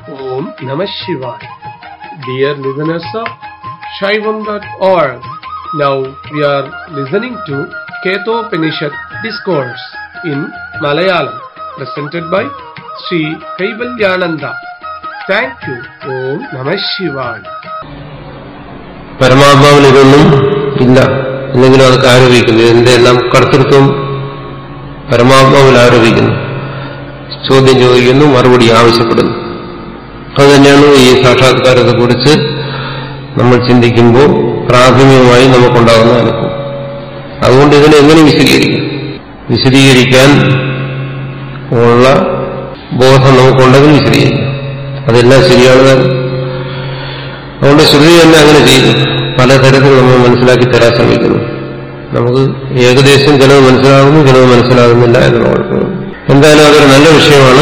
Om Namah Shivaya. Dear listeners of Shaivam.org, now we are listening to Ketopanishad Discourse in Malayalam, presented by Sri Kaivalyananda. Thank you. Om Namah Shivaya. പരമാത്മാവിൽ ഇതൊന്നും ഇല്ല എന്നെങ്കിലും അതൊക്കെ ആരോപിക്കുന്നു ഇതിന്റെ എല്ലാം കർത്തൃത്വം പരമാത്മാവിൽ ആരോപിക്കുന്നു ചോദ്യം ചോദിക്കുന്നു മറുപടി ആവശ്യപ്പെടുന്നു അതുതന്നെയാണ് ഈ സാക്ഷാത്കാരത്തെ കുറിച്ച് നമ്മൾ ചിന്തിക്കുമ്പോൾ പ്രാഥമികമായി നമുക്കുണ്ടാകുന്ന അനുഭവം അതുകൊണ്ട് ഇതിനെ എങ്ങനെ വിശദീകരിക്കാം വിശദീകരിക്കാൻ ഉള്ള ബോധം നമുക്കുണ്ടെങ്കിൽ വിശദീകരിക്കാം അതെല്ലാം ശരിയാണ് താനും. അതുകൊണ്ട് ശ്രുതി തന്നെ അങ്ങനെ ചെയ്തു പലതരത്തിൽ നമ്മൾ മനസ്സിലാക്കി തരാൻ ശ്രമിക്കുന്നു നമുക്ക് ഏകദേശം ചിലത് മനസ്സിലാകുന്നു ചിലത് മനസ്സിലാകുന്നില്ല എന്നുള്ള കുഴപ്പമില്ല എന്തായാലും അതൊരു നല്ല വിഷയമാണ്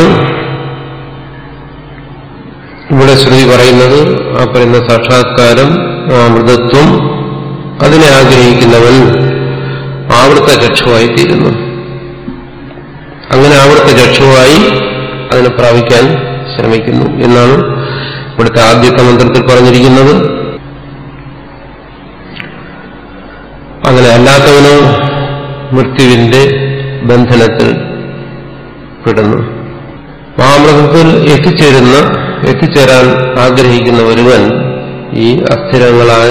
ഇവിടെ ശ്രുതി പറയുന്നത് ആ പറയുന്ന സാക്ഷാത്കാരം ആ അമൃതത്വം അതിനെ ആഗ്രഹിക്കുന്നവൻ ആവൃത്ത ചക്ഷുവായി തീരുന്നു അങ്ങനെ ആവൃത്ത ചക്ഷുവായി അതിനെ പ്രാപിക്കാൻ ശ്രമിക്കുന്നു എന്നാണ് ഇവിടുത്തെ ആദ്യത്തെ മന്ത്രത്തിൽ പറഞ്ഞിരിക്കുന്നത് അങ്ങനെ അല്ലാത്തവന് മൃത്യുവിന്റെ ബന്ധനത്തിൽ പെടുന്നു മാമൃതത്തിൽ എത്തിച്ചേരുന്ന എത്തിച്ചേരാൻ ആഗ്രഹിക്കുന്ന ഒരുവൻ ഈ അസ്ഥിരങ്ങളായ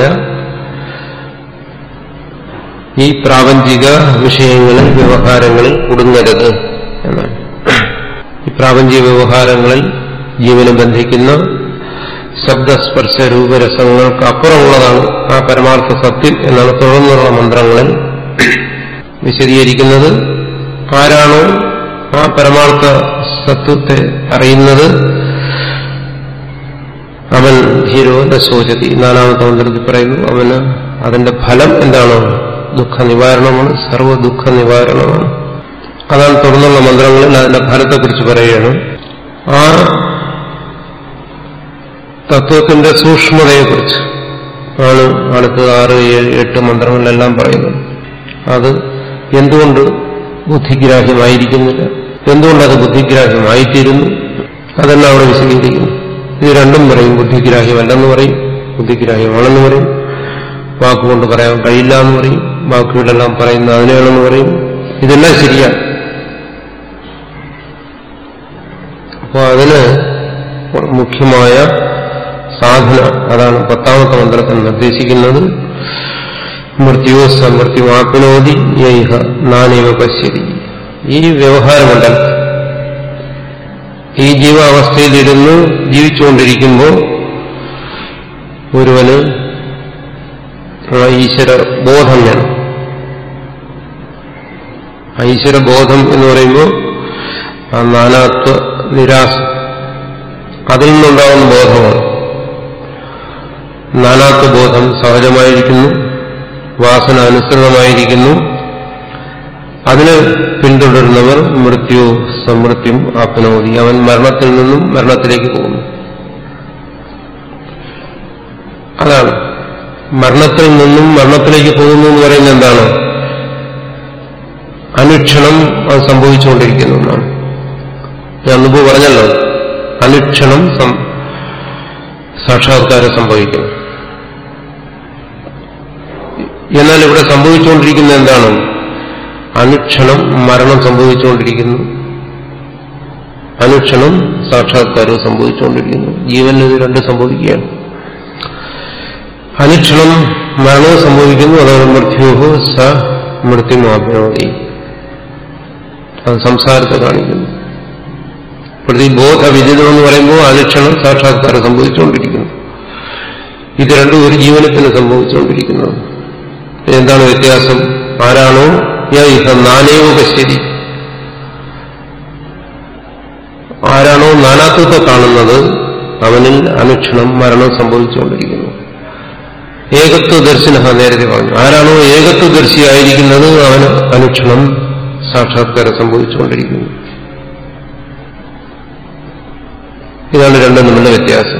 ഈ പ്രാപഞ്ചിക വിഷയങ്ങളിൽ വ്യവഹാരങ്ങളിൽ കുടുങ്ങരുത് എന്നാണ് ഈ പ്രാപഞ്ചിക വ്യവഹാരങ്ങളിൽ ജീവനെ ബന്ധിക്കുന്ന ശബ്ദസ്പർശ രൂപരസങ്ങൾക്ക് അപ്പുറമുള്ളതാണ് ആ പരമാർത്ഥ സത്യം എന്നാണ് തുടർന്നുള്ള മന്ത്രങ്ങളിൽ വിശദീകരിക്കുന്നത് ആരാണോ ആ പരമാർത്ഥ സത്വത്തെ അറിയുന്നത് അവൻ ഹീരോ ശോചതി നാലാമത്തെ മന്ത്രത്തിൽ പറയുന്നു അവന് അതിന്റെ ഫലം എന്താണ് ദുഃഖ നിവാരണമാണ് സർവ്വ ദുഃഖ നിവാരണമാണ് അതാണ് തുടർന്നുള്ള മന്ത്രങ്ങളിൽ അതിന്റെ ഫലത്തെക്കുറിച്ച് പറയുകയാണ് ആ തത്വത്തിന്റെ സൂക്ഷ്മതയെക്കുറിച്ച് ആണ് അടുത്ത ആറ് ഏഴ് എട്ട് മന്ത്രങ്ങളിലെല്ലാം പറയുന്നത് അത് എന്തുകൊണ്ട് ബുദ്ധിഗ്രാഹ്യമായിരിക്കുന്നില്ല എന്തുകൊണ്ടത് ബുദ്ധിഗ്രാഹ്യമായിത്തീരുന്നു അതെല്ലാം അവിടെ വിശദീകരിക്കുന്നു ഇത് രണ്ടും പറയും ബുദ്ധിഗ്രാഹ്യമല്ലെന്ന് പറയും ബുദ്ധിഗ്രാഹ്യമാണെന്ന് പറയും വാക്കുകൊണ്ട് പറയാൻ കഴിയില്ല എന്ന് പറയും വാക്കുകളെല്ലാം പറയുന്ന അതിനെയാണെന്ന് പറയും ഇതെല്ലാം ശരിയാണ് അപ്പോൾ അതിന് മുഖ്യമായ സാധന അതാണ് പത്താമത്തെ മന്ത്രത്തിൽ നിർദ്ദേശിക്കുന്നത് മൃത്യു സമൃത്യുമാപ്നോതി യൈഹ നാനേവ പശ്യതി ഈ വ്യവഹാരമണ്ഡലം ഈ ജീവാവസ്ഥയിലിരുന്ന് ജീവിച്ചുകൊണ്ടിരിക്കുമ്പോൾ ഒരുവന് ആ ഈശ്വര ബോധം വേണം ആ ഈശ്വര ബോധം എന്ന് പറയുമ്പോൾ ആ നാനാത്വ നിരാശ അതിൽ നിന്നുണ്ടാകുന്ന ബോധമാണ് നാനാത്വ ബോധം സഹജമായിരിക്കുന്നു വാസന അനുസൃതമായിരിക്കുന്നു അതിന് പിന്തുടരുന്നവർ മൃത്യു സമൃത്യം ആപ്നോതി അവൻ മരണത്തിൽ നിന്നും മരണത്തിലേക്ക് പോകുന്നു അതാണ് മരണത്തിൽ നിന്നും മരണത്തിലേക്ക് പോകുന്നു എന്ന് പറയുന്നത് എന്താണ് അനുക്ഷണം അത് സംഭവിച്ചുകൊണ്ടിരിക്കുന്നു എന്നാണ് ഞാൻ മുമ്പ് പറഞ്ഞല്ലോ അനുക്ഷണം സാക്ഷാത്കാരം സംഭവിക്കുന്നു എന്നാൽ ഇവിടെ സംഭവിച്ചുകൊണ്ടിരിക്കുന്ന എന്താണ് അനുക്ഷണം മരണം സംഭവിച്ചുകൊണ്ടിരിക്കുന്നു അനുക്ഷണം സാക്ഷാത്കാരവും സംഭവിച്ചുകൊണ്ടിരിക്കുന്നു ജീവനിൽ ഇത് രണ്ട് സംഭവിക്കുകയാണ് അനുക്ഷണം മരണവും സംഭവിക്കുന്നു അതാണ് മൃത്യുഹോ സ മൃത്യുമാപ്നോതി അത് സംസാരത്തെ കാണിക്കുന്നു പ്രതിബോധ വിദിതം എന്ന് പറയുമ്പോൾ അനുക്ഷണം സാക്ഷാത്കാരം സംഭവിച്ചുകൊണ്ടിരിക്കുന്നു ഇത് രണ്ടും ഒരു ജീവനിൽ തന്നെ സംഭവിച്ചുകൊണ്ടിരിക്കുന്നത് എന്താണ് വ്യത്യാസം ആരാണോ നാനേവ പശ്യതി ആരാണോ നാനാത്വത്തെ കാണുന്നത് അവനിൽ അനുക്ഷണം മരണം സംഭവിച്ചുകൊണ്ടിരിക്കുന്നു ഏകത്വ ദർശന നേരത്തെ പറഞ്ഞു ആരാണോ ഏകത്വ ദർശിയായിരിക്കുന്നത് അവന് അനുക്ഷണം സാക്ഷാത്കാരം സംഭവിച്ചുകൊണ്ടിരിക്കുന്നു ഇതാണ് രണ്ടും തമ്മിലുള്ള വ്യത്യാസം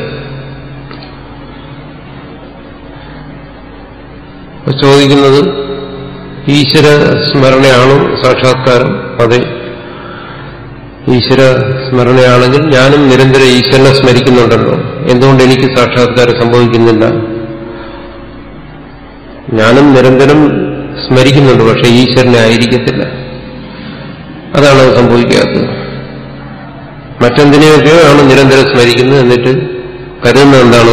ചോദിക്കുന്നത് ഈശ്വര സ്മരണയാണോ സാക്ഷാത്കാരം അതെ ഈശ്വര സ്മരണയാണെങ്കിൽ ഞാനും നിരന്തരം ഈശ്വരനെ സ്മരിക്കുന്നുണ്ടല്ലോ എന്തുകൊണ്ട് എനിക്ക് സാക്ഷാത്കാരം സംഭവിക്കുന്നില്ല ഞാനും നിരന്തരം സ്മരിക്കുന്നുണ്ട് പക്ഷെ ഈശ്വരനെ ആയിരിക്കത്തില്ല അതാണ് അത് സംഭവിക്കാത്തത് മറ്റെന്തിനെയൊക്കെയോ ആണ് നിരന്തരം സ്മരിക്കുന്നത് എന്നിട്ട് കരുതുന്നത് എന്താണ്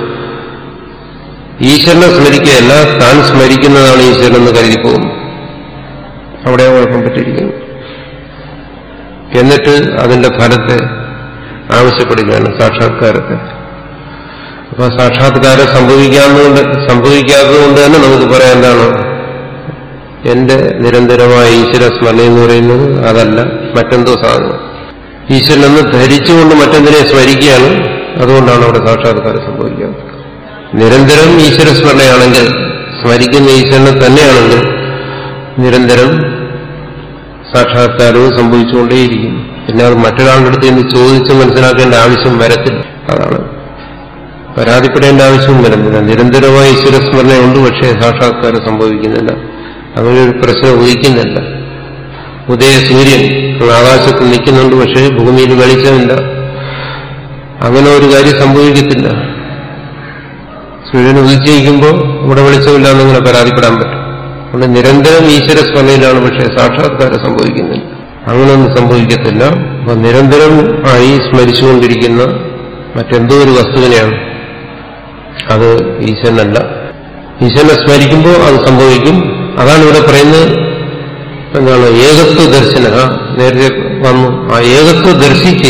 ഈശ്വരനെ സ്മരിക്കുകയല്ല താൻ സ്മരിക്കുന്നതാണ് ഈശ്വരൻ എന്ന് കരുതി പോകുന്നു അവിടെ കുഴപ്പം പറ്റിയിരിക്കുന്നു എന്നിട്ട് അതിന്റെ ഫലത്തെ ആവശ്യപ്പെടുകയാണ് സാക്ഷാത്കാരത്തെ അപ്പൊ സാക്ഷാത്കാരം സംഭവിക്കാത്തതുകൊണ്ട് സംഭവിക്കാത്തതുകൊണ്ട് തന്നെ നമുക്ക് പറയാം എന്താണ് എന്റെ നിരന്തരമായ ഈശ്വര സ്മരണ എന്ന് പറയുന്നത് അതല്ല മറ്റെന്തോ സാധനം ഈശ്വരനെന്ന് ധരിച്ചുകൊണ്ട് മറ്റെന്തിനെ സ്മരിക്കുകയാണ് അതുകൊണ്ടാണ് അവിടെ സാക്ഷാത്കാരം സംഭവിക്കാത്തത് നിരന്തരം ഈശ്വര സ്മരണയാണെങ്കിൽ സ്മരിക്കുന്ന ഈശ്വരനെ തന്നെയാണെങ്കിൽ നിരന്തരം സാക്ഷാത്കാരവും സംഭവിച്ചുകൊണ്ടേയിരിക്കും പിന്നെ അത് മറ്റൊരാളുടെ അടുത്ത് നിന്ന് ചോദിച്ച് മനസ്സിലാക്കേണ്ട ആവശ്യം വരത്തില്ല അതാണ് പരാതിപ്പെടേണ്ട ആവശ്യവും വരുന്നില്ല നിരന്തരമായ ഈശ്വര സ്മരണയുണ്ട് പക്ഷേ സാക്ഷാത്കാരം സംഭവിക്കുന്നില്ല അങ്ങനെ ഒരു പ്രശ്നം ഉദിക്കുന്നില്ല ഉദയ സൂര്യൻ ആകാശത്ത് നിൽക്കുന്നുണ്ട് പക്ഷേ ഭൂമിയിൽ വെളിച്ചമില്ല അങ്ങനെ ഒരു കാര്യം സംഭവിക്കത്തില്ല സൂര്യൻ ഉദിച്ചിരിക്കുമ്പോൾ ഇവിടെ വെളിച്ചമില്ല എന്നിങ്ങനെ പരാതിപ്പെടാൻ പറ്റും അതുകൊണ്ട് നിരന്തരം ഈശ്വര സ്മരണയിലാണ് പക്ഷേ സാക്ഷാത്കാരം സംഭവിക്കുന്നില്ല അങ്ങനെയൊന്നും സംഭവിക്കത്തില്ല അപ്പൊ നിരന്തരം ആയി സ്മരിച്ചുകൊണ്ടിരിക്കുന്ന മറ്റെന്തോ ഒരു വസ്തുവിനെയാണ് അത് ഈശ്വരനല്ല ഈശ്വരനെ സ്മരിക്കുമ്പോൾ അത് സംഭവിക്കും അതാണ് ഇവിടെ പറയുന്നത് എന്താണ് ഏകത്വ ദർശന നേരത്തെ വന്നു ആ ഏകത്വ ദർശിച്ച്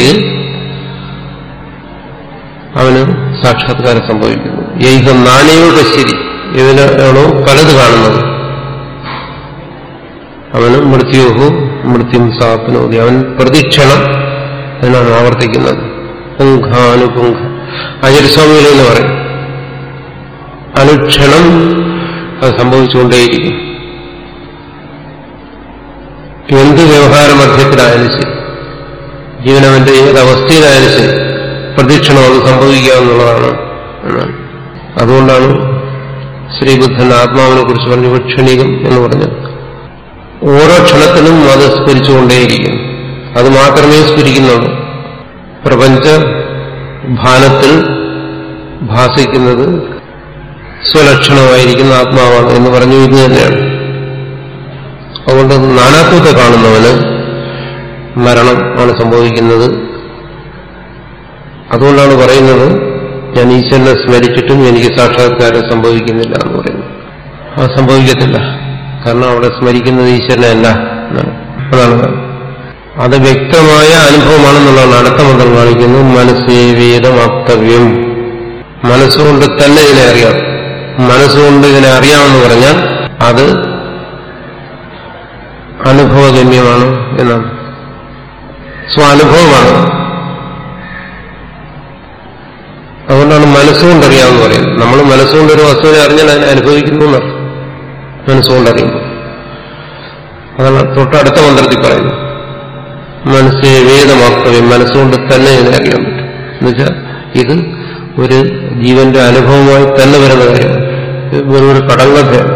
അവന് സാക്ഷാത്കാരം സംഭവിക്കുന്നു ഏക നാണയോ പശ്യതി ഇതിനാണോ പലത് കാണുന്നത് അവന് മൃത്യോഹു മൃത്യും സാപ്നോതി അവൻ പ്രതിക്ഷണം എന്നാണ് ആവർത്തിക്കുന്നത് പുങ്ഖാനുപുങ്ഖ ആചാര്യസ്വാമികൾ എന്ന് പറയും അനുക്ഷണം അത് സംഭവിച്ചുകൊണ്ടേയിരിക്കും എന്ത് വ്യവഹാര മധ്യത്തിലായാലും ശരി ജീവനവന്റെ ഏത് അവസ്ഥയിലായാലും ശരി പ്രദക്ഷിണം അത് സംഭവിക്കാവുന്നതാണ് എന്നാണ് അതുകൊണ്ടാണ് ശ്രീബുദ്ധൻ ആത്മാവിനെ കുറിച്ച് പറഞ്ഞു വിക്ഷണികം എന്ന് പറഞ്ഞത് ഓരോ ക്ഷണത്തിലും അത് സ്ഫുരിച്ചുകൊണ്ടേയിരിക്കുന്നു അത് മാത്രമേ സ്ഫുരിക്കുന്നുള്ളൂ പ്രപഞ്ച ഭാനത്തിൽ ഭാസിക്കുന്നത് സ്വലക്ഷണമായിരിക്കുന്ന ആത്മാവാണ് എന്ന് പറഞ്ഞു ഇത് തന്നെയാണ് അതുകൊണ്ട് നാനാത്വത്തെ കാണുന്നവന് മരണം ആണ് സംഭവിക്കുന്നത് അതുകൊണ്ടാണ് പറയുന്നത് ഞാൻ ഈശ്വരനെ സ്മരിച്ചിട്ടും എനിക്ക് സാക്ഷാത്കാരം സംഭവിക്കുന്നില്ല എന്ന് പറയുന്നു അത് സംഭവിക്കത്തില്ല കാരണം അവിടെ സ്മരിക്കുന്നത് ഈശ്വരനെ അല്ല എന്നാണ് അതാണ് അത് വ്യക്തമായ അനുഭവമാണെന്നുള്ളതാണ് അടുത്ത മന്ത്രം കാണിക്കുന്നു മനസ്സേ വേദമാപ്തവ്യം മനസ്സുകൊണ്ട് തന്നെ ഇതിനെ അറിയാം മനസ്സുകൊണ്ട് ഇതിനെ അറിയാമെന്ന് പറഞ്ഞാൽ അത് അനുഭവഗമ്യമാണ് എന്നാണ് സ്വാനുഭവമാണ് അതുകൊണ്ടാണ് മനസ്സുകൊണ്ടറിയാമെന്ന് പറയുന്നത് നമ്മൾ മനസ്സുകൊണ്ട് ഒരു വസ്തുവിനെ അറിഞ്ഞാൽ അതിനെ അനുഭവിക്കുന്നു എന്നർത്ഥം മനസ്സുകൊണ്ടറിയുമ്പോൾ അതാണ് തൊട്ടടുത്ത മന്ത്രത്തിൽ പറയുന്നത് മനസ്സേ വേദമാക്തവ്യം മനസ്സുകൊണ്ട് തന്നെ ഇതിനെ അറിയാൻ പറ്റും എന്നുവെച്ചാൽ ഇത് ഒരു ജീവന്റെ അനുഭവമായി തന്നെ വരുന്ന കാര്യമാണ് ഇത് വെറും ഒരു കടങ്കഥയാണ്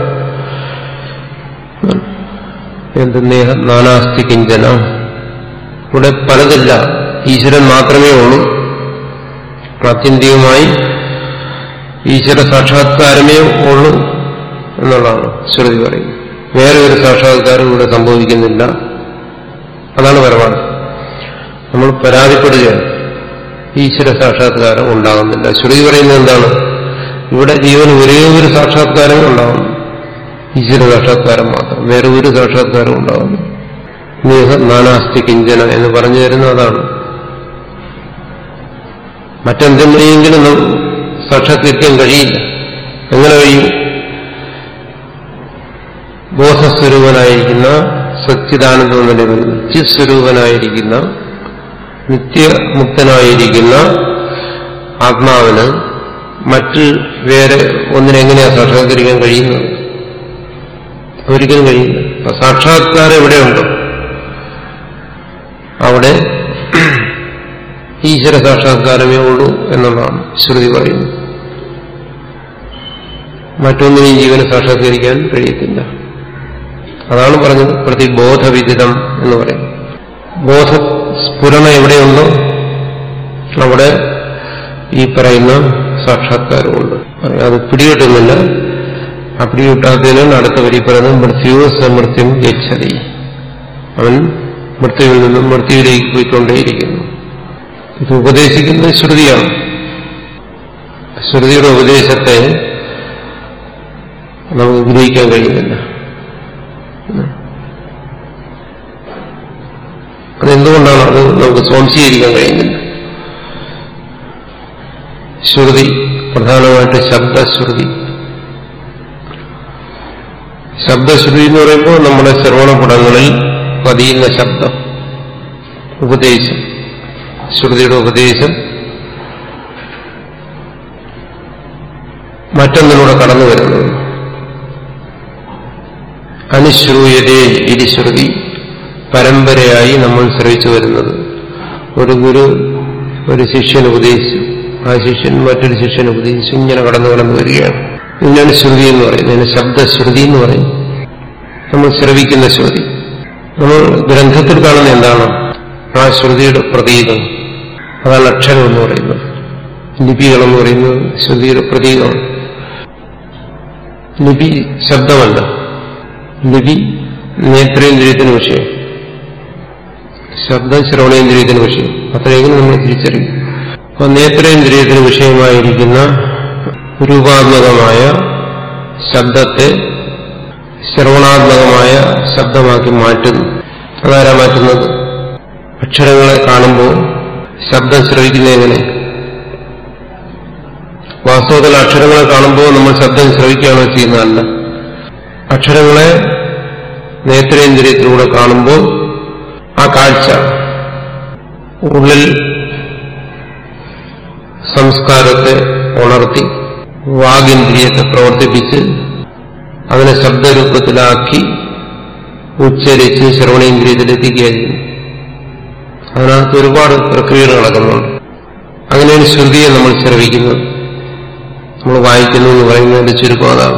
എന്ത് നേഹ നാനാസ്തി കിഞ്ചന ഇവിടെ പലതില്ല ഈശ്വരൻ മാത്രമേ ഉള്ളൂ ആത്യന്തികമായി ഈശ്വര സാക്ഷാത്കാരമേ ഉള്ളൂ എന്നുള്ളതാണ് ശ്രുതി പറയുന്നത് വേറെ ഒരു സാക്ഷാത്കാരം ഇവിടെ സംഭവിക്കുന്നില്ല അതാണ് പരമാർത്ഥം നമ്മൾ പരാതിപ്പെടുകയാണ് ഈശ്വര സാക്ഷാത്കാരം ഉണ്ടാകുന്നില്ല ശ്രുതി പറയുന്നത് എന്താണ് ഇവിടെ ജീവന് ഒരേ ഒരു സാക്ഷാത്കാരം ഉണ്ടാകുന്നു ഈശ്വര സാക്ഷാത്കാരം മാത്രം വേറെ ഒരു സാക്ഷാത്കാരം ഉണ്ടാകുന്നു നേഹ നാനാസ്തി കിഞ്ചന എന്ന് പറഞ്ഞു തരുന്ന അതാണ് മറ്റെന്തെങ്കിലും സാക്ഷാത്കരിക്കാൻ കഴിയില്ല എങ്ങനെ കഴിയും ബോധസ്വരൂപനായിരിക്കുന്ന സച്ചിദാനന്ദം നിലവിൽ ചിസ്വരൂപനായിരിക്കുന്ന നിത്യമുക്തനായിരിക്കുന്ന ആത്മാവിന് മറ്റ് വേറെ ഒന്നിനെങ്ങനെയാണ് സാക്ഷാത്കരിക്കാൻ കഴിയുന്നത് ഒരിക്കലും കഴിയില്ല അപ്പൊ സാക്ഷാത്കാരം എവിടെയുണ്ടോ അവിടെ ഈശ്വര സാക്ഷാത്കാരമേ ഉള്ളൂ എന്നുള്ളതാണ് ശ്രുതി പറയുന്നത് മറ്റൊന്നിനെയും ജീവനെ സാക്ഷാത്കരിക്കാൻ കഴിയത്തില്ല അതാണ് പറഞ്ഞത് പ്രതിബോധവിദിതം എന്ന് പറയും ബോധ സ്ഫുരണ എവിടെയുണ്ടോ അവിടെ ഈ പറയുന്ന സാക്ഷാത്കാരമുണ്ട് അത് പിടികിട്ടുന്നില്ല ആ പിടികിട്ടാത്തതിനാണ് അടുത്ത വരി പറയുന്നത് മൃത്യു സമൃത്യം ഗച്ഛതി അവൻ മൃത്യുവിൽ നിന്നും മൃത്യുവിലേക്ക് പോയിക്കൊണ്ടേയിരിക്കുന്നു ഇത് ഉപദേശിക്കുന്നത് ശ്രുതിയാണ് ശ്രുതിയുടെ ഉപദേശത്തെ നമുക്ക് ഗ്രഹിക്കാൻ കഴിയുന്നില്ല അതെന്തുകൊണ്ടാണ് അത് നമുക്ക് സ്വാംശീകരിക്കാൻ കഴിയുന്നില്ല ശ്രുതി പ്രധാനമായിട്ട് ശബ്ദശ്രുതി ശബ്ദശ്രുതി എന്ന് പറയുമ്പോൾ നമ്മുടെ ശ്രവണപുടങ്ങളിൽ പതിയുന്ന ശബ്ദം ഉപദേശം ശ്രുതിയുടെ ഉപദേശം മറ്റൊന്നിലൂടെ കടന്നു വരുന്നത് അനുശ്രൂയതേ ഇരിശ്രുതി പരമ്പരയായി നമ്മൾ ശ്രവിച്ചു വരുന്നത് ഒരു ഗുരു ഒരു ശിഷ്യൻ ഉപദേശിച്ചു ആ ശിഷ്യൻ മറ്റൊരു ശിഷ്യൻ ഉപദേശിച്ചു ഇങ്ങനെ കടന്നു കടന്നു വരികയാണ് ഇതിനാണ് ശ്രുതി എന്ന് പറയുന്നത് ഇതിന് ശബ്ദശ്രുതി എന്ന് പറയും നമ്മൾ ശ്രവിക്കുന്ന ശ്രുതി നമ്മൾ ഗ്രന്ഥത്തിൽ കാണുന്ന എന്താണ് ആ ശ്രുതിയുടെ പ്രതീകം അതാണ് അക്ഷരം എന്ന് പറയുന്നത് ലിപികളെന്ന് പറയുന്നത് ശ്രുതിയുടെ പ്രതീകമാണ് ലിപി ശബ്ദമല്ല ലിപി നേത്രേന്ദ്രിയത്തിന് വിഷയം ശബ്ദം ശ്രവണേന്ദ്രിയത്തിന് വിഷയം അത്രയെങ്കിലും നമ്മൾ തിരിച്ചറിയും അപ്പൊ നേത്രേന്ദ്രിയത്തിന് വിഷയമായിരിക്കുന്ന രൂപാത്മകമായ ശബ്ദത്തെ ശ്രവണാത്മകമായ ശബ്ദമാക്കി മാറ്റുന്നു അതാരാ മാറ്റുന്നത് അക്ഷരങ്ങളെ കാണുമ്പോൾ ശബ്ദം ശ്രവിക്കുന്ന എങ്ങനെ വാസ്തവത്തിൽ അക്ഷരങ്ങളെ കാണുമ്പോൾ നമ്മൾ ശബ്ദം ശ്രവിക്കുകയാണോ ചെയ്യുന്നതല്ല അക്ഷരങ്ങളെ നേത്രേന്ദ്രിയത്തിലൂടെ കാണുമ്പോൾ ആ കാഴ്ച ഉള്ളിൽ സംസ്കാരത്തെ ഉണർത്തി വാഗിന്ദ്രിയത്തെ പ്രവർത്തിപ്പിച്ച് അതിനെ ശബ്ദരൂപത്തിലാക്കി ഉച്ചരിച്ച് ശ്രവണേന്ദ്രിയത്തിലെത്തിക്കുകയായിരുന്നു അതിനകത്ത് ഒരുപാട് പ്രക്രിയകൾ നടക്കുന്നുണ്ട് അങ്ങനെയാണ് ശ്രുതിയെ നമ്മൾ ശ്രവിക്കുന്നത് നമ്മൾ വായിക്കുന്നു എന്ന് പറയുന്നതിന്റെ ചുരുക്കം അതാണ്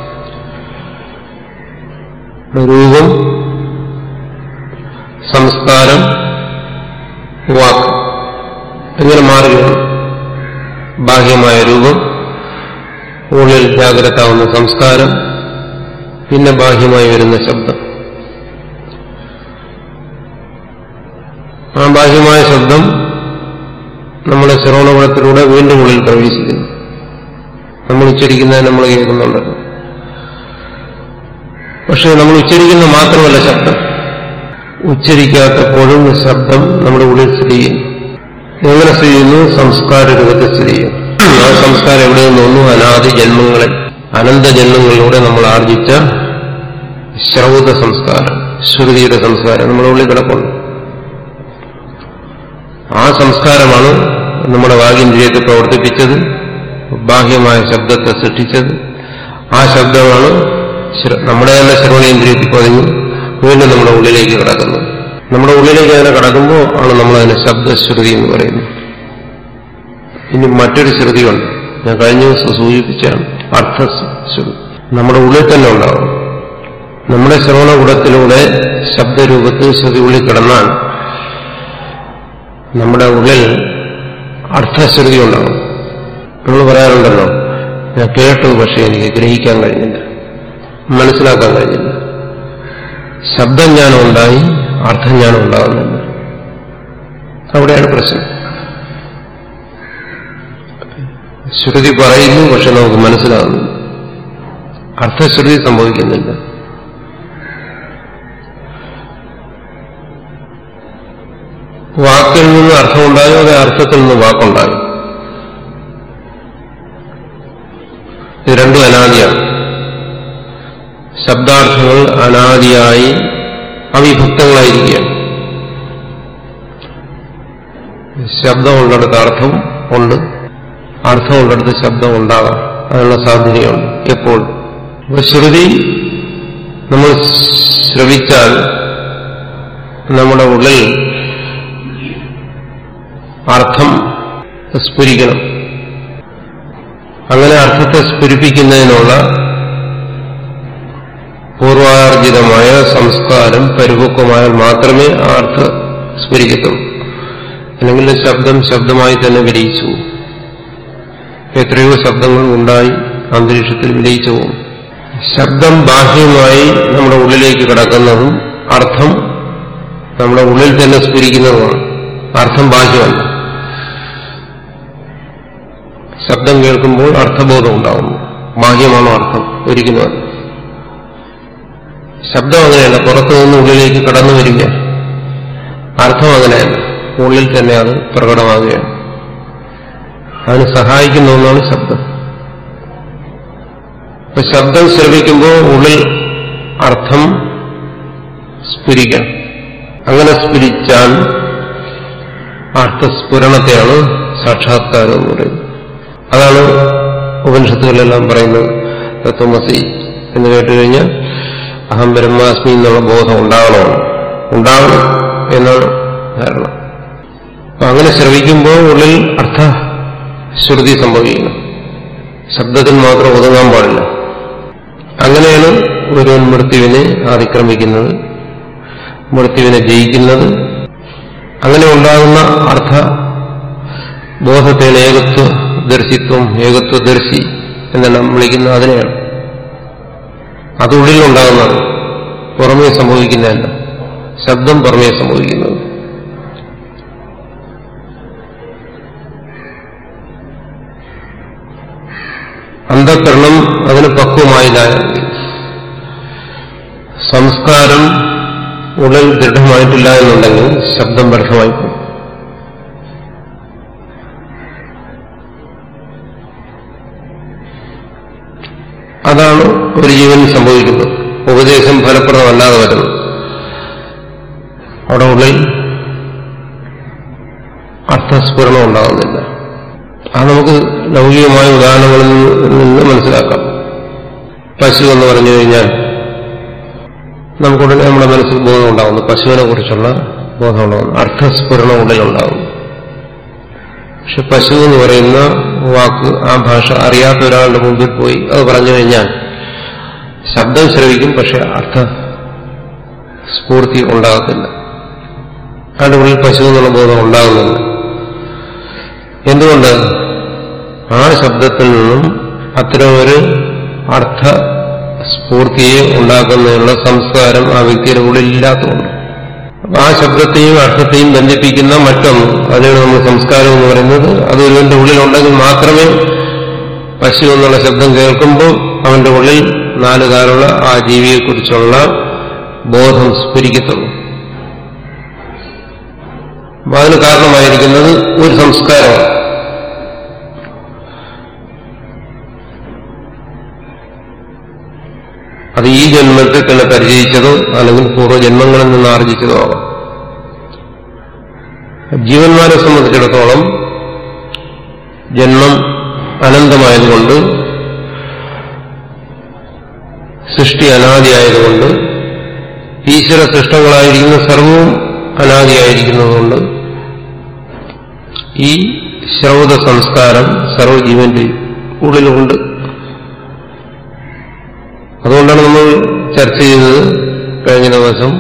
രൂപം സംസ്കാരം വാക്ക് എങ്ങനെ മാറുകയാണ് ബാഹ്യമായ രൂപം ഉള്ളിൽ ജാഗ്രതാവുന്ന സംസ്കാരം പിന്നെ ബാഹ്യമായി വരുന്ന ശബ്ദം ആ ബാഹ്യമായ ശബ്ദം നമ്മുടെ ശ്രവണകുളത്തിലൂടെ വീണ്ടും ഉള്ളിൽ പ്രവേശിക്കുന്നു നമ്മൾ ഉച്ചരിക്കുന്നത് നമ്മൾ കേൾക്കുന്നുണ്ടല്ലോ പക്ഷെ നമ്മൾ ഉച്ചരിക്കുന്ന മാത്രമല്ല ശബ്ദം ഉച്ചരിക്കാത്തപ്പോഴും ശബ്ദം നമ്മുടെ ഉള്ളിൽ സ്ഥിതി ചെയ്യുന്നു എങ്ങനെ സ്ഥിതി ചെയ്യുന്നു സംസ്കാര രൂപത്തിൽ സ്ഥിതി ചെയ്യുന്നു ആ സംസ്കാരം എവിടെ നിന്നൊന്നു അനാദി ജന്മങ്ങളിൽ അനന്ത ജന്മങ്ങളിലൂടെ നമ്മൾ ആർജിച്ച ശ്രൗത സംസ്കാരം ശ്രുതിയുടെ സംസ്കാരം നമ്മുടെ ഉള്ളിൽ കിടപ്പുണ്ട് ആ സംസ്കാരമാണ് നമ്മുടെ വാഗിന്ദ്രിയത്തെ പ്രവർത്തിപ്പിച്ചത് ബാഹ്യമായ ശബ്ദത്തെ സൃഷ്ടിച്ചത് ആ ശബ്ദമാണ് നമ്മുടെ തന്നെ ശ്രവണേന്ദ്രിയത്തിൽ പതിഞ്ഞു വീണ്ടും നമ്മുടെ ഉള്ളിലേക്ക് കിടക്കുന്നു നമ്മുടെ ഉള്ളിലേക്ക് അങ്ങനെ കടക്കുമ്പോൾ ആണ് നമ്മളതിനെ ശബ്ദശ്രുതി എന്ന് പറയുന്നത് ഇനി മറ്റൊരു ശ്രുതിയുണ്ട് ഞാൻ കഴിഞ്ഞ ദിവസം സൂചിപ്പിച്ചാണ് അർത്ഥശ്രുതി നമ്മുടെ ഉള്ളിൽ തന്നെ ഉണ്ടാവും നമ്മുടെ ശ്രവണകുടത്തിലൂടെ ശബ്ദരൂപത്തിൽ ശ്രുതി ഉള്ളിൽ കിടന്നാൽ നമ്മുടെ ഉള്ളിൽ അർത്ഥശ്രുതി ഉണ്ടാകും നമ്മൾ പറയാറുണ്ടല്ലോ ഞാൻ കേട്ടു പക്ഷെ എനിക്ക് ഗ്രഹിക്കാൻ കഴിഞ്ഞില്ല മനസ്സിലാക്കാൻ കഴിഞ്ഞില്ല ശബ്ദം ഞാനും ഉണ്ടായി അർത്ഥം ഞാനും ഉണ്ടാകുന്നില്ല അവിടെയാണ് പ്രശ്നം ശ്രുതി പറയുന്നു പക്ഷെ നമുക്ക് മനസ്സിലാകുന്നു അർത്ഥശ്രുതി സംഭവിക്കുന്നില്ല വാക്കിൽ നിന്ന് അർത്ഥമുണ്ടായോ അതേ അർത്ഥത്തിൽ നിന്ന് വാക്കുണ്ടായോ ഇത് രണ്ടും അനാദിയാണ് ശബ്ദാർത്ഥങ്ങൾ അനാദിയായി അവിഭക്തങ്ങളായിരിക്കുകയാണ് ശബ്ദം ഉള്ളിടത്ത് അർത്ഥം ഉണ്ട് അർത്ഥം ഉള്ളിടത്ത് ശബ്ദം ഉണ്ടാകാം അതിനുള്ള സാധ്യതയുണ്ട് എപ്പോൾ അപ്പൊ ശ്രുതി നമ്മൾ ശ്രവിച്ചാൽ നമ്മുടെ ഉള്ളിൽ അർത്ഥം സ്ഫുരിക്കണം അങ്ങനെ അർത്ഥത്തെ സ്ഫുരിപ്പിക്കുന്നതിനുള്ള പൂർവാർജിതമായ സംസ്കാരം പരിപക്വമായാൽ മാത്രമേ ആ അർത്ഥം സ്ഫുരിക്കത്തുള്ളൂ അല്ലെങ്കിൽ ശബ്ദം ശബ്ദമായി തന്നെ വിലയിച്ചു പോകും എത്രയോ ശബ്ദങ്ങൾ ഉണ്ടായി അന്തരീക്ഷത്തിൽ വിലയിച്ചു പോകും ശബ്ദം ബാഹ്യമായി നമ്മുടെ ഉള്ളിലേക്ക് കിടക്കുന്നതും അർത്ഥം നമ്മുടെ ഉള്ളിൽ തന്നെ സ്ഫുരിക്കുന്നതുമാണ് അർത്ഥം ബാഹ്യമല്ല ശബ്ദം കേൾക്കുമ്പോൾ അർത്ഥബോധം ഉണ്ടാകുന്നു ബാഹ്യമാണോ അർത്ഥം ഒരിക്കലും അത് ശബ്ദം അങ്ങനെയല്ല പുറത്തു നിന്ന് ഉള്ളിലേക്ക് കടന്നു വരിക അർത്ഥം അങ്ങനെയല്ല ഉള്ളിൽ തന്നെ അത് പ്രകടമാകുകയാണ് അതിന് സഹായിക്കുന്ന ഒന്നാണ് ശബ്ദം അപ്പൊ ശബ്ദം ശ്രവിക്കുമ്പോൾ ഉള്ളിൽ അർത്ഥം സ്ഫുരിക്കണം അങ്ങനെ സ്ഫുരിച്ചാൽ അർത്ഥസ്ഫുരണത്തെയാണ് സാക്ഷാത്കാരം എന്ന് പറയുന്നത് അതാണ് ഉപനിഷത്തുകളിലെല്ലാം പറയുന്നത് തത്വമസി എന്ന് കേട്ടുകഴിഞ്ഞാൽ അഹം ബ്രഹ്മാസ്മി എന്നുള്ള ബോധം ഉണ്ടാകണമെന്ന് ഉണ്ടാവണം എന്നാണ് ധാരണ അപ്പൊ അങ്ങനെ ശ്രവിക്കുമ്പോൾ ഉള്ളിൽ അർത്ഥ ശ്രുതി സംഭവിക്കുന്നു ശബ്ദത്തിൽ മാത്രം ഒതുങ്ങാൻ പാടില്ല അങ്ങനെയാണ് ഒരുവൻ മൃത്യുവിനെ അതിക്രമിക്കുന്നത് മൃത്യുവിനെ ജയിക്കുന്നത് അങ്ങനെ ഉണ്ടാകുന്ന അർത്ഥ ബോധത്തെയാണ് ഏകത്വ ദർശിത്വം ഏകത്വദർശി എന്നെല്ലാം വിളിക്കുന്ന അതിനെയാണ് അതുള്ളിലുണ്ടാകുന്നത് പുറമേ സംഭവിക്കുന്നതല്ല ശബ്ദം പുറമേ സംഭവിക്കുന്നത് അന്ധകരണം അതിന് പക്വമായില്ല സംസ്കാരം ഉള്ളിൽ ദൃഢമായിട്ടില്ല എന്നുണ്ടെങ്കിൽ ശബ്ദം വ്യർത്ഥമായി പോകും അതാണ് ഒരു ജീവന് സംഭവിക്കുന്നത് ഉപദേശം ഫലപ്രദമല്ലാതെ വരുന്നു അവിടെ ഉള്ളിൽ അർത്ഥസ്ഫുരണം ഉണ്ടാകുന്നില്ല അത് നമുക്ക് ലൗകികമായ ഉദാഹരണങ്ങളിൽ നിന്ന് മനസ്സിലാക്കാം പശു എന്ന് പറഞ്ഞു കഴിഞ്ഞാൽ നമുക്കുടനെ നമ്മുടെ മനസ്സിൽ ബോധം ഉണ്ടാകുന്നു പശുവിനെ കുറിച്ചുള്ള ബോധം ഉണ്ടാകുന്നു അർത്ഥസ്ഫുരണം ഉള്ളിലുണ്ടാകുന്നു പക്ഷെ പശു എന്ന് പറയുന്ന വാക്ക് ആ ഭാഷ അറിയാത്ത ഒരാളുടെ മുമ്പിൽ പോയി അത് പറഞ്ഞു കഴിഞ്ഞാൽ ശബ്ദം ശ്രവിക്കും പക്ഷെ അർത്ഥ സ്ഫൂർത്തി ഉണ്ടാകത്തില്ല അയാളുടെ ഉള്ളിൽ പശു എന്നുള്ള ബോധം ഉണ്ടാകുന്നില്ല എന്തുകൊണ്ട് ആ ശബ്ദത്തിൽ നിന്നും അത്തരമൊരു അർത്ഥ സ്ഫൂർത്തിയെ ഉണ്ടാക്കുന്നതിനുള്ള സംസ്കാരം ആ വ്യക്തിയുടെ ഉള്ളിൽ ഇല്ലാത്തതുകൊണ്ട് ആ ശബ്ദത്തെയും അർത്ഥത്തെയും ബന്ധിപ്പിക്കുന്ന മറ്റൊന്ന് അതിനാണ് നമ്മൾ സംസ്കാരം എന്ന് പറയുന്നത് അത് ഒരുവന്റെ ഉള്ളിലുണ്ടെങ്കിൽ മാത്രമേ പശു എന്നുള്ള ശബ്ദം കേൾക്കുമ്പോൾ അവന്റെ ഉള്ളിൽ നാല് കാലുള്ള ആ ജീവിയെക്കുറിച്ചുള്ള ബോധം സ്ഫുരിക്കത്തുള്ളൂ അപ്പൊ അതിന് കാരണമായിരിക്കുന്നത് ഒരു സംസ്കാരമാണ് അത് ഈ ജന്മത്തിൽ തന്നെ പരിചയിച്ചതോ അല്ലെങ്കിൽ പൂർവ്വജന്മങ്ങളിൽ നിന്ന് ആർജിച്ചതോ ആവാം ജീവന്മാരെ സംബന്ധിച്ചിടത്തോളം ജന്മം അനന്തമായതുകൊണ്ട് സൃഷ്ടി അനാദിയായതുകൊണ്ട് ഈശ്വര സൃഷ്ടങ്ങളായിരിക്കുന്ന സർവവും അനാദിയായിരിക്കുന്നതുകൊണ്ട് ഈ ശ്രൗത സംസ്കാരം സർവജീവന്റെ ഉള്ളിലുണ്ട് അതുകൊണ്ടാണ് നമ്മൾ ചർച്ച ചെയ്തത് കഴിഞ്ഞ ദിവസം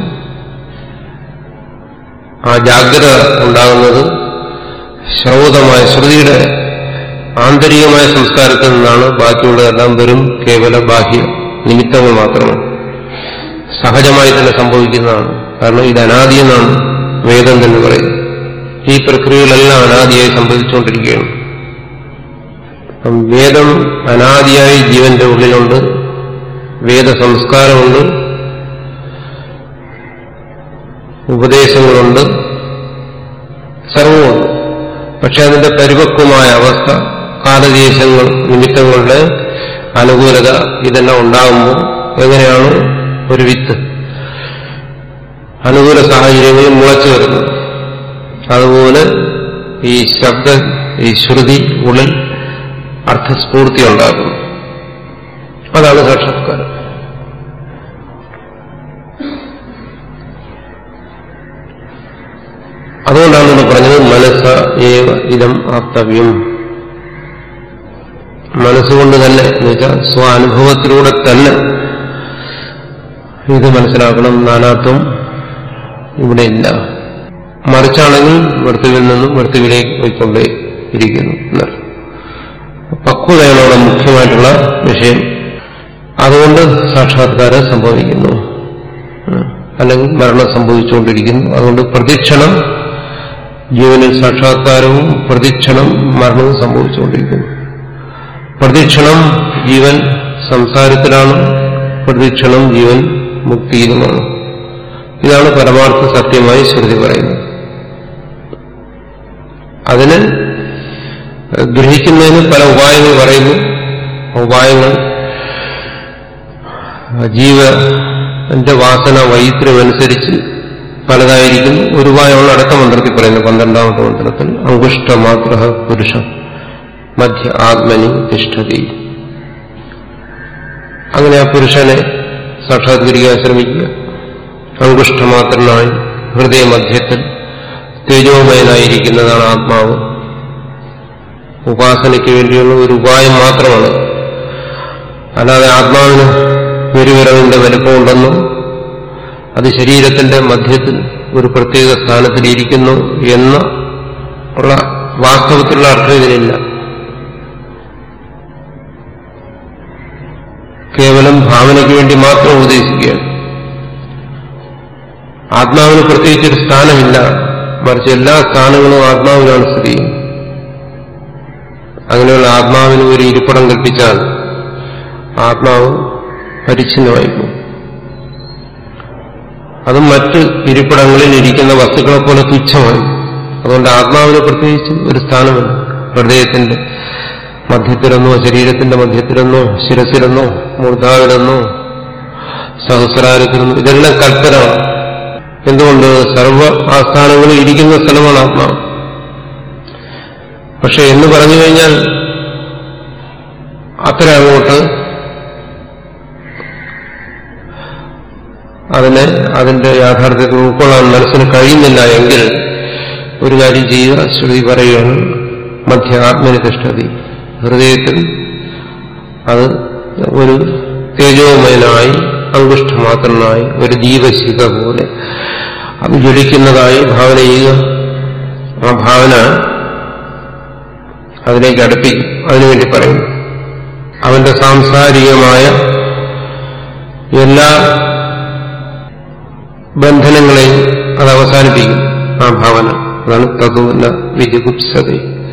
ആ ജാഗ്രത ഉണ്ടാകുന്നത് ശ്രൗതമായ ശ്രുതിയുടെ ആന്തരികമായ സംസ്കാരത്തിൽ നിന്നാണ് ബാക്കിയുള്ളതെല്ലാം വെറും കേവല ബാഹ്യ നിമിത്തങ്ങൾ മാത്രമാണ് സഹജമായി തന്നെ സംഭവിക്കുന്നതാണ് കാരണം ഇത് അനാദി എന്നാണ് വേദം തന്നെ പറയുന്നത് ഈ പ്രക്രിയകളെല്ലാം അനാദിയായി സംഭവിച്ചുകൊണ്ടിരിക്കുകയാണ് അപ്പം വേദം അനാദിയായി ജീവന്റെ ഉള്ളിലുണ്ട് വേദസംസ്കാരമുണ്ട് ഉപദേശങ്ങളുണ്ട് സർവമുണ്ട് പക്ഷെ അതിന്റെ പരിപക്വമായ അവസ്ഥ കാലദേശങ്ങൾ നിമിത്തങ്ങളുടെ അനുകൂലത ഇതെല്ലാം ഉണ്ടാകുമ്പോൾ എങ്ങനെയാണ് ഒരു വിത്ത് അനുകൂല സാഹചര്യങ്ങളിൽ മുളച്ചു വരുന്നത് അതുപോലെ ഈ ശബ്ദ ഈ ശ്രുതി ഉള്ളിൽ അർത്ഥസ്ഫൂർത്തി ഉണ്ടാകുന്നു അതാണ് സാക്ഷാത്കാരം അതുകൊണ്ടാണ് നമ്മൾ പറഞ്ഞത് മനസ്സ ഏവ ഇതം ആപ്തവ്യം മനസ്സുകൊണ്ട് തന്നെ എന്ന് വെച്ചാൽ സ്വാനുഭവത്തിലൂടെ തന്നെ ഇത് മനസ്സിലാക്കണം നാനാത്വം ഇവിടെ ഇല്ല മറിച്ചാണെങ്കിൽ മൃത്യുവിൽ നിന്നും മൃത്യുവിലേക്ക് പോയിക്കൊണ്ടേ ഇരിക്കുന്നു എന്നർത്ഥം പക്വതയാണ് അവിടെ മുഖ്യമായിട്ടുള്ള വിഷയം അതുകൊണ്ട് സാക്ഷാത്കാരം സംഭവിക്കുന്നു അല്ലെങ്കിൽ മരണം സംഭവിച്ചുകൊണ്ടിരിക്കുന്നു അതുകൊണ്ട് പ്രതിക്ഷണം ജീവനിൽ സാക്ഷാത്കാരവും പ്രതിക്ഷണം മരണവും സംഭവിച്ചുകൊണ്ടിരിക്കുന്നു പ്രതിക്ഷണം ജീവൻ സംസാരത്തിലാണ് പ്രതിക്ഷണം ജീവൻ മുക്തിയിലുമാണ് ഇതാണ് പരമാർത്ഥ സത്യമായി ശ്രുതി പറയുന്നത് അതിന് ഗ്രഹിക്കുന്നതിന് പല ഉപായങ്ങൾ പറയുന്നു ഉപായങ്ങൾ ജീവന്റെ വാസന വൈദ്യമനുസരിച്ച് പലതായിരിക്കുന്നു ഒരു ഉപായമാണ് അടക്ക മന്ത്രത്തിൽ പറയുന്നത് പന്ത്രണ്ടാമത്തെ മന്ത്രത്തിൽ അങ്കുഷ്ടമാത്ര പുരുഷ മധ്യ ആത്മനി തിഷ്ഠതി അങ്ങനെ ആ പുരുഷനെ സാക്ഷാത്കരിക്കാൻ ശ്രമിക്കുക അങ്കുഷ്ടമാത്രനായി ഹൃദയമധ്യത്തിൽ തേജോമയനായിരിക്കുന്നതാണ് ആത്മാവ് ഉപാസനയ്ക്ക് വേണ്ടിയുള്ള ഒരു ഉപായം മാത്രമാണ് അല്ലാതെ ആത്മാവിന് പെരുവിറവിന്റെ വലുപ്പമുണ്ടെന്നും അത് ശരീരത്തിന്റെ മധ്യത്തിൽ ഒരു പ്രത്യേക സ്ഥാനത്തിലിരിക്കുന്നു എന്ന ഉള്ള വാസ്തവത്തിലുള്ള അർത്ഥം ഇതിനില്ല കേവലം ഭാവനയ്ക്ക് വേണ്ടി മാത്രം ഉപദേശിക്കുകയാണ് ആത്മാവിന് പ്രത്യേകിച്ചൊരു സ്ഥാനമില്ല മറിച്ച് എല്ലാ സ്ഥാനങ്ങളും ആത്മാവിനാണ് സ്ഥിതി ചെയ്യുന്നത് അങ്ങനെയുള്ള ആത്മാവിന് ഒരു ഇരിപ്പിടം കൽപ്പിച്ചാൽ ആത്മാവ് പരിച്ഛിന്നമായി പോകും അത് മറ്റ് ഇരിപ്പിടങ്ങളിൽ ഇരിക്കുന്ന വസ്തുക്കളെ പോലെ തുച്ഛമായി അതുകൊണ്ട് ആത്മാവിന് പ്രത്യേകിച്ച് ഒരു സ്ഥാനമില്ല ഹൃദയത്തിന്റെ മധ്യത്തിലെന്നോ ശരീരത്തിന്റെ മധ്യത്തിലെന്നോ ശിരസിലെന്നോ മൂർധാവിലെന്നോ സഹസ്രാരത്തിലെന്നോ ഇതെല്ലാം കൽപ്പനമാണ് എന്തുകൊണ്ട് സർവ ആസ്ഥാനങ്ങളിൽ ഇരിക്കുന്ന സ്ഥലമാണ് ആത്മാവ് പക്ഷെ എന്ന് പറഞ്ഞു കഴിഞ്ഞാൽ അത്ര അങ്ങോട്ട് അതിനെ അതിന്റെ യാഥാർത്ഥ്യത്തിൽ ഉൾക്കൊള്ളാൻ മനസ്സിന് കഴിയുന്നില്ല എങ്കിൽ ഒരു കാര്യം ചെയ്യുക ശ്രുതി പറയുകയാണ് മധ്യ ആത്മനിഷ്ഠതി ഹൃദയത്തിൽ അത് ഒരു തേജോമയനായി അങ്കുഷ്ഠമാത്രനായി ഒരു ദീപശിഖ പോലെ അത് ജ്വലിക്കുന്നതായി ഭാവന ചെയ്യുക ആ ഭാവന അതിലേക്ക് അടുപ്പിക്കും അതിനുവേണ്ടി പറയും അവന്റെ സാംസാരികമായ എല്ലാ ബന്ധനങ്ങളെയും അത് അവസാനിപ്പിക്കും ആ ഭാവന അതാണ് തതുവല്ല വിജുഗുപ്സത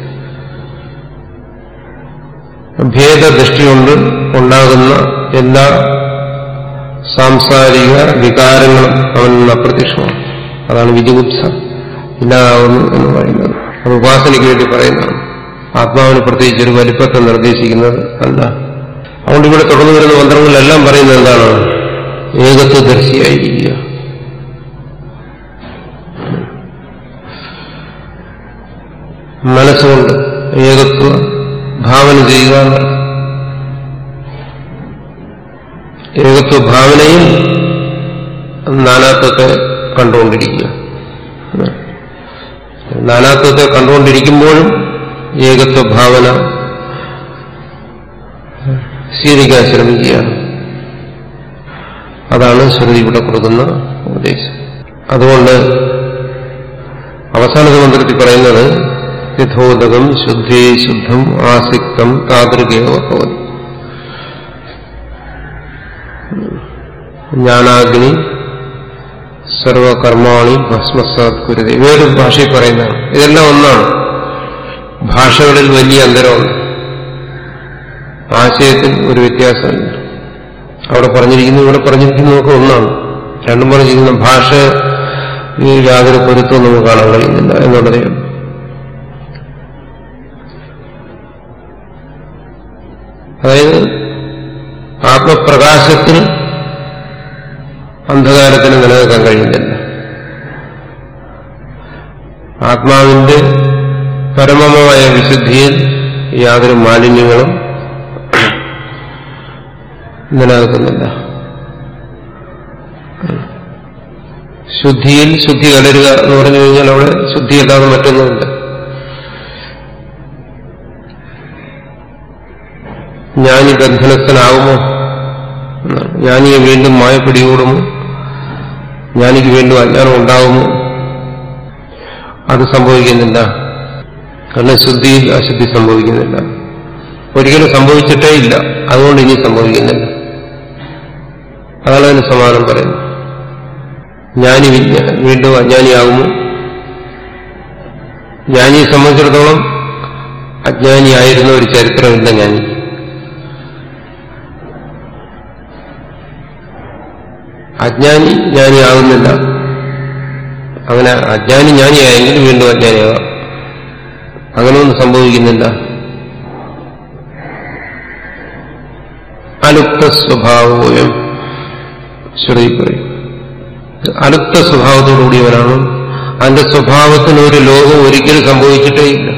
ഭേദദൃഷ്ടി കൊണ്ട് ഉണ്ടാകുന്ന എല്ലാ സാംസാരിക വികാരങ്ങളും അവനിൽ നിന്ന് അപ്രത്യക്ഷമാണ് അതാണ് വിജുഗുപ്സ ഇല്ലാതാവുന്നു എന്ന് പറയുന്നത് അത് ഉപാസനയ്ക്ക് വേണ്ടി പറയുന്നതാണ് ആത്മാവിന് പ്രത്യേകിച്ച് ഒരു വലിപ്പത്തെ നിർദ്ദേശിക്കുന്നത് അല്ല അതുകൊണ്ട് ഇവിടെ തുടർന്നു വരുന്ന മന്ത്രങ്ങളിലെല്ലാം പറയുന്നത് എന്താണ് ഏകത്വദർശിയായിരിക്കുക മനസ്സുകൊണ്ട് ഏകത്വ ഭാവന ചെയ്യുക ഏകത്വ ഭാവനയിൽ നാനാത്വത്തെ കണ്ടുകൊണ്ടിരിക്കുക നാനാത്വത്തെ കണ്ടുകൊണ്ടിരിക്കുമ്പോഴും ഏകത്വ ഭാവന സ്വീകരിക്കാൻ ശ്രമിക്കുക അതാണ് ശ്രുതി ഇവിടെ കൊടുക്കുന്ന ഉപദേശം അതുകൊണ്ട് അവസാനത്തെ മന്ത്രത്തിൽ പറയുന്നത് യഥോദകം ശുദ്ധേ ശുദ്ധം ആസിക്തം താതൃകേവ ഭവതി ജ്ഞാനാഗ്നി സർവകർമാണി ഭസ്മസാത് കുരുതി വേറൊരു ഭാഷയിൽ പറയുന്നതാണ് ഇതെല്ലാം ഒന്നാണ് ഭാഷകളിൽ വലിയ അന്തരമുണ്ട് ആശയത്തിൽ ഒരു വ്യത്യാസമില്ല അവിടെ പറഞ്ഞിരിക്കുന്നു ഇവിടെ പറഞ്ഞിരിക്കുന്നതൊക്കെ ഒന്നാണ് രണ്ടും പറഞ്ഞിരിക്കുന്ന ഭാഷ ഈ യാതൊരു പൊരുത്തവും നമുക്ക് കാണാൻ കഴിയുന്നില്ല എന്നുള്ളതേ ഉള്ളൂ അതായത് ആത്മപ്രകാശത്തിൽ അന്ധകാരത്തിന് നിലനിൽക്കാൻ കഴിയുന്നില്ല ആത്മാവിന്റെ പരമമായ വിശുദ്ധിയിൽ യാതൊരു മാലിന്യങ്ങളും നിലനിൽക്കുന്നില്ല ശുദ്ധിയിൽ ശുദ്ധി കലരുക എന്ന് പറഞ്ഞു കഴിഞ്ഞാൽ അവിടെ ശുദ്ധിയല്ലാതെ മറ്റൊന്നുമില്ല ജ്ഞാനി ബന്ധനസ്ഥനാകുമോ ജ്ഞാനിയെ വീണ്ടും മായ പിടികൂടുമോ ജ്ഞാനിക്ക് വീണ്ടും അജ്ഞാനം ഉണ്ടാകുമോ അത് സംഭവിക്കുന്നില്ല കാരണം ശുദ്ധിയിൽ അശുദ്ധി സംഭവിക്കുന്നില്ല ഒരിക്കലും സംഭവിച്ചിട്ടേ ഇല്ല അതുകൊണ്ട് ഇനി സംഭവിക്കുന്നില്ല അതാണ് അതിന് സമാനം പറയുന്നത് ജ്ഞാനി വിജ്ഞ- വീണ്ടും അജ്ഞാനിയാകുമോ ജ്ഞാനിയെ സംബന്ധിച്ചിടത്തോളം അജ്ഞാനിയായിരുന്ന ഒരു ചരിത്രമില്ല ജ്ഞാനി അജ്ഞാനി ജ്ഞാനിയാകുന്നില്ല അങ്ങനെ അജ്ഞാനി ജ്ഞാനിയായെങ്കിൽ വീണ്ടും അജ്ഞാനിയാകാം അങ്ങനെയൊന്നും സംഭവിക്കുന്നില്ല അലുപ്ത സ്വഭാവോയം ശ്രുതി പറയും അലുപ്ത സ്വഭാവത്തോടുകൂടിയവനാണ് അതിന്റെ സ്വഭാവത്തിന് ഒരു ലോകം ഒരിക്കലും സംഭവിച്ചിട്ടേ ഇല്ല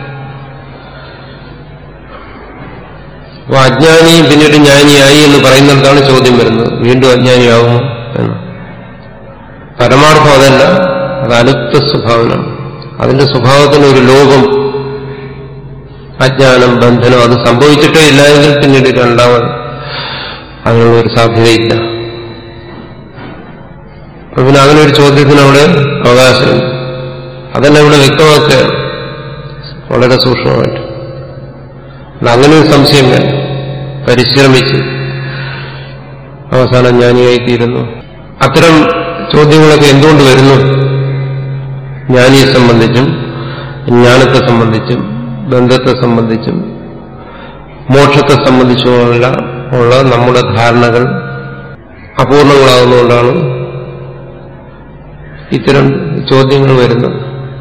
അപ്പൊ അജ്ഞാനിയും പിന്നീട് ജ്ഞാനിയായി എന്ന് പറയുന്നിടത്താണ് ചോദ്യം വരുന്നത് വീണ്ടും അജ്ഞാനിയാകുമോ എന്ന് പരമാർത്ഥം അതല്ല അത് അലുപ്ത സ്വഭാവനാണ് അതിന്റെ സ്വഭാവത്തിന് ഒരു ലോകം അജ്ഞാനം ബന്ധനം അത് സംഭവിച്ചിട്ടേ ഇല്ല എങ്കിൽ പിന്നീട് രണ്ടാമത് അതിനുള്ള ഒരു സാധ്യതയില്ല അപ്പൊ പിന്നെ അങ്ങനെ ഒരു ചോദ്യത്തിന് അവിടെ അവകാശമുണ്ട് അതെല്ലാം ഇവിടെ വ്യക്തമാക്കുകയാണ് വളരെ സൂക്ഷ്മമായിട്ട് അത് അങ്ങനെ ഒരു സംശയം വേണം പരിശ്രമിച്ച് അവസാനം ജ്ഞാനിയായിത്തീരുന്നു അത്തരം ചോദ്യങ്ങളൊക്കെ എന്തുകൊണ്ട് വരുന്നു ജ്ഞാനിയെ സംബന്ധിച്ചും ജ്ഞാനത്തെ സംബന്ധിച്ചും ബന്ധത്തെ സംബന്ധിച്ചും മോക്ഷത്തെ സംബന്ധിച്ചുമുള്ള ഉള്ള നമ്മുടെ ധാരണകൾ അപൂർണങ്ങളാകുന്നതുകൊണ്ടാണ് ഇത്തരം ചോദ്യങ്ങൾ വരുന്നത്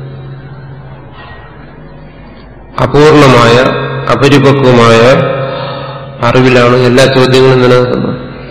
അപൂർണമായ അപരിപക്വമായ അറിവിലാണ് എല്ലാ ചോദ്യങ്ങളും നിലനിൽക്കുന്നത്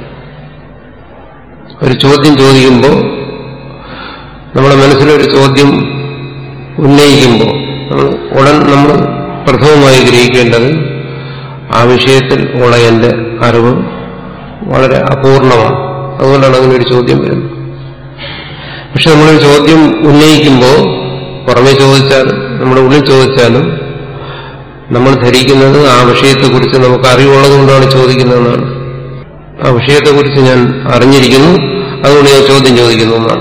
ഒരു ചോദ്യം ചോദിക്കുമ്പോൾ നമ്മുടെ മനസ്സിലൊരു ചോദ്യം ഉന്നയിക്കുമ്പോൾ നമ്മൾ ഉടൻ നമ്മൾ പ്രഥമമായി ഗ്രഹിക്കേണ്ടത് ആ വിഷയത്തിൽ ഉള്ള എന്റെ അറിവ് വളരെ അപൂർണമാണ് അതുകൊണ്ടാണ് അങ്ങനെ ഒരു ചോദ്യം വരുന്നത് പക്ഷെ നമ്മളൊരു ചോദ്യം ഉന്നയിക്കുമ്പോൾ പുറമെ ചോദിച്ചാലും നമ്മുടെ ഉള്ളിൽ ചോദിച്ചാലും നമ്മൾ ധരിക്കുന്നത് ആ വിഷയത്തെക്കുറിച്ച് നമുക്ക് അറിവുള്ളതുകൊണ്ടാണ് ചോദിക്കുന്നതെന്നാണ് ആ വിഷയത്തെക്കുറിച്ച് ഞാൻ അറിഞ്ഞിരിക്കുന്നു അതുകൊണ്ട് ഞാൻ ചോദ്യം ചോദിക്കുന്നു എന്നാണ്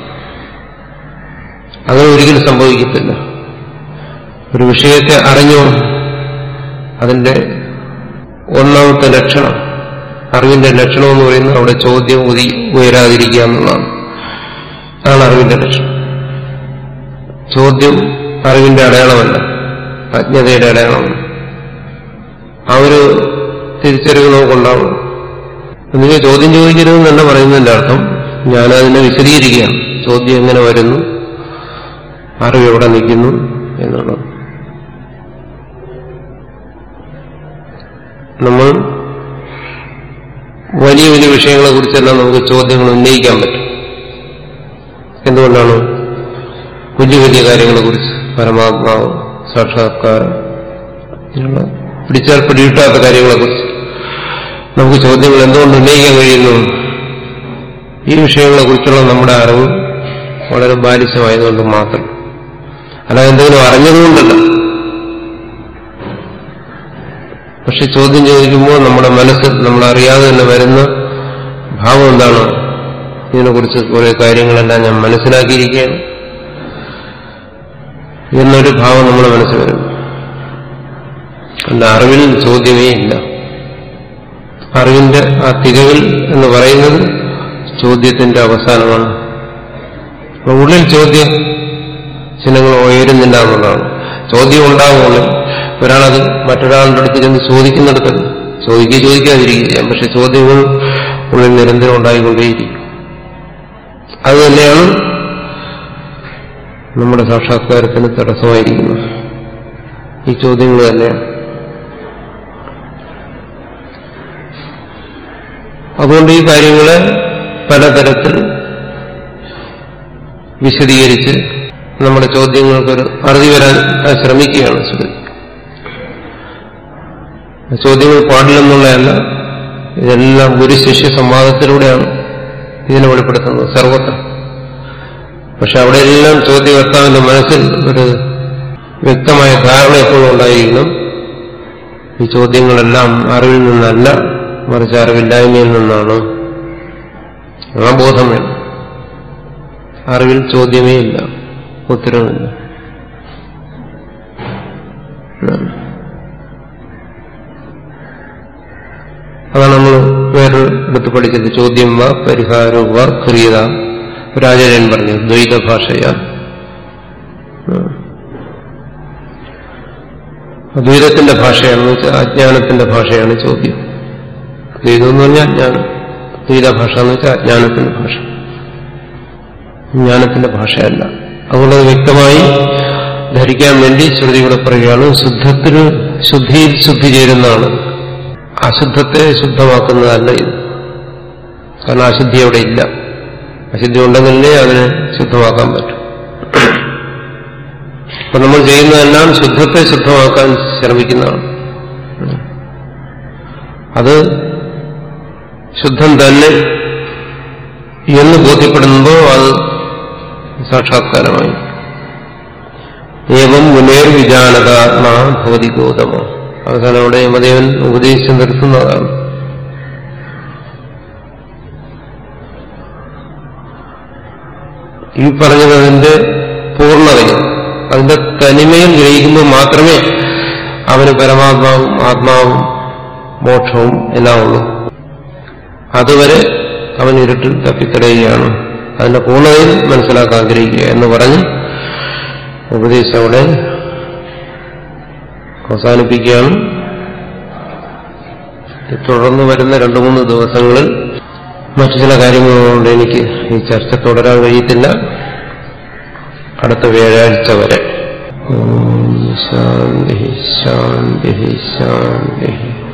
അങ്ങനെ ഒരിക്കലും സംഭവിക്കത്തില്ല ഒരു വിഷയത്തെ അറിഞ്ഞോ അതിന്റെ ഒന്നാമത്തെ ലക്ഷണം അറിവിന്റെ ലക്ഷണം എന്ന് പറയുന്നത് അവിടെ ചോദ്യം ഉതി ഉയരാതിരിക്കുക എന്നുള്ളതാണ് അതാണ് അറിവിന്റെ ലക്ഷണം ചോദ്യം അറിവിന്റെ അടയാളമല്ല അജ്ഞതയുടെ അടയാളമാണ് ആ ഒരു തിരിച്ചറിവ് നമുക്കുണ്ടാവും നിങ്ങൾ ചോദ്യം ചോദിക്കരുതെന്ന് തന്നെ പറയുന്നതിന്റെ അർത്ഥം ഞാനതിനെ വിശദീകരിക്കുകയാണ് ചോദ്യം എങ്ങനെ വരുന്നു അറിവ് എവിടെ നിൽക്കുന്നു എന്നുള്ളത് നമ്മൾ വലിയ വലിയ വിഷയങ്ങളെ കുറിച്ചെല്ലാം നമുക്ക് ചോദ്യങ്ങൾ ഉന്നയിക്കാൻ പറ്റും എന്തുകൊണ്ടാണ് വലിയ വലിയ കാര്യങ്ങളെ കുറിച്ച് പരമാത്മാവ് സാക്ഷാത്കാരം ഇങ്ങനെയുള്ള പിടിച്ചാൽ പിടികിട്ടാത്ത കാര്യങ്ങളെ കുറിച്ച് നമുക്ക് ചോദ്യങ്ങൾ എന്തുകൊണ്ട് ഉന്നയിക്കാൻ കഴിയുന്നു ഈ വിഷയങ്ങളെ കുറിച്ചുള്ള നമ്മുടെ അറിവ് വളരെ ബാലിശമായതുകൊണ്ട് മാത്രം അല്ലാതെ എന്തെങ്കിലും അറിഞ്ഞതുകൊണ്ടല്ല പക്ഷെ ചോദ്യം ചോദിക്കുമ്പോൾ നമ്മുടെ മനസ്സ് നമ്മൾ അറിയാതെ തന്നെ വരുന്ന ഭാവം എന്താണ് ഇതിനെക്കുറിച്ച് കുറെ കാര്യങ്ങളെല്ലാം ഞാൻ മനസ്സിലാക്കിയിരിക്കുകയാണ് എന്നൊരു ഭാവം നമ്മുടെ മനസ്സിൽ വരും അല്ല അറിവിൽ ചോദ്യമേ ഇല്ല അറിവിന്റെ ആ തികവിൽ എന്ന് പറയുന്നത് ചോദ്യത്തിന്റെ അവസാനമാണ് അപ്പൊ ഉള്ളിൽ ചോദ്യം ചിഹ്നങ്ങൾ ഉയരുന്നില്ല എന്നുള്ളതാണ് ചോദ്യം ഉണ്ടാകുമ്പോൾ ഒരാളത് മറ്റൊരാളുടെ അടുത്ത് ചെന്ന് ചോദിക്കുന്നിടത്തല്ല ചോദിക്കുക ചോദിക്കാതിരിക്കുക ചെയ്യാം പക്ഷെ ചോദ്യങ്ങൾ ഉള്ളിൽ നിരന്തരം ഉണ്ടായിക്കൊണ്ടേയിരിക്കും അത് തന്നെയാണ് നമ്മുടെ സാക്ഷാത്കാരത്തിന് തടസ്സമായിരിക്കുന്നത് ഈ ചോദ്യങ്ങൾ തന്നെയാണ് അതുകൊണ്ട് ഈ കാര്യങ്ങളെ പലതരത്തിൽ വിശദീകരിച്ച് നമ്മുടെ ചോദ്യങ്ങൾക്കൊരു അറുതി വരാൻ ശ്രമിക്കുകയാണ് ശ്രുതി ചോദ്യങ്ങൾ പാടില്ലെന്നുള്ളതല്ല ഇതെല്ലാം ഒരു ശിഷ്യ സംവാദത്തിലൂടെയാണ് ഇതിനെ വെളിപ്പെടുത്തുന്നത് സർവത്ര പക്ഷെ അവിടെയെല്ലാം ചോദ്യകർത്താവിന്റെ മനസ്സിൽ ഒരു വ്യക്തമായ ധാരണ എപ്പോഴും ഉണ്ടായിരിക്കണം ഈ ചോദ്യങ്ങളെല്ലാം അറിവിൽ നിന്നല്ല മറിച്ച് അറിവില്ലായ്മയിൽ നിന്നാണ് ആ ബോധം വേണം അറിവിൽ ചോദ്യമേ ഇല്ല ഉത്തരവുമില്ല അടുത്ത് പഠിച്ചത് ചോദ്യം വ പരിഹാരോ വ ക്രിയത രാജാര്യൻ പറഞ്ഞു ദ്വൈത ഭാഷയാ അദ്വൈതത്തിന്റെ ഭാഷയാണെന്ന് വെച്ചാൽ അജ്ഞാനത്തിന്റെ ഭാഷയാണ് ചോദ്യം ദ്വൈതം എന്ന് പറഞ്ഞാൽ അജ്ഞാനം ദ്വൈത ഭാഷ എന്ന് വെച്ചാൽ അജ്ഞാനത്തിന്റെ ഭാഷ ജ്ഞാനത്തിന്റെ ഭാഷയല്ല അതുകൊണ്ട് അത് വ്യക്തമായി ധരിക്കാൻ വേണ്ടി ശ്രുതിയുടെ പറയുകയാണ് ശുദ്ധത്തിന് ശുദ്ധിയിൽ ശുദ്ധി ചേരുന്നതാണ് അശുദ്ധത്തെ ശുദ്ധമാക്കുന്നതല്ല ഇത് കാരണം അശുദ്ധി അവിടെ ഇല്ല അശുദ്ധി ഉണ്ടെങ്കിലേ അതിനെ ശുദ്ധമാക്കാൻ പറ്റും അപ്പൊ നമ്മൾ ചെയ്യുന്നതെല്ലാം ശുദ്ധത്തെ ശുദ്ധമാക്കാൻ ശ്രമിക്കുന്നതാണ് അത് ശുദ്ധം തന്നെ എന്ന് ബോധ്യപ്പെടുമ്പോൾ അത് സാക്ഷാത്കാരമായി ഏവം മുനേർ വിജാനതാത്മാ ഭവതി ഗൗതമ അവസാനം അവിടെ യമദേവൻ ഉപദേശിച്ച് നിർത്തുന്നതാണ് ഈ പറഞ്ഞത് അതിന്റെ പൂർണ്ണതയിൽ അതിന്റെ തനിമയിൽ ഗ്രഹിക്കുമ്പോൾ മാത്രമേ അവന് പരമാത്മാവും ആത്മാവും മോക്ഷവും എല്ലാം ഉള്ളൂ അതുവരെ അവൻ ഇരുട്ടിൽ തപ്പിത്തടയുകയാണ് അതിന്റെ പൂർണ്ണതയിൽ മനസ്സിലാക്കാൻ ആഗ്രഹിക്കുക എന്ന് പറഞ്ഞ് ഉപദേശം അവിടെ അവസാനിപ്പിക്കുകയാണ് തുടർന്ന് വരുന്ന രണ്ടു മൂന്ന് ദിവസങ്ങളിൽ മറ്റു ചില കാര്യങ്ങളുകൊണ്ട് എനിക്ക് ഈ ചർച്ച തുടരാൻ കഴിയത്തില്ല അടുത്ത വ്യാഴാഴ്ച വരെ ഓം ശാന്തി ശാന്തി ശാന്തി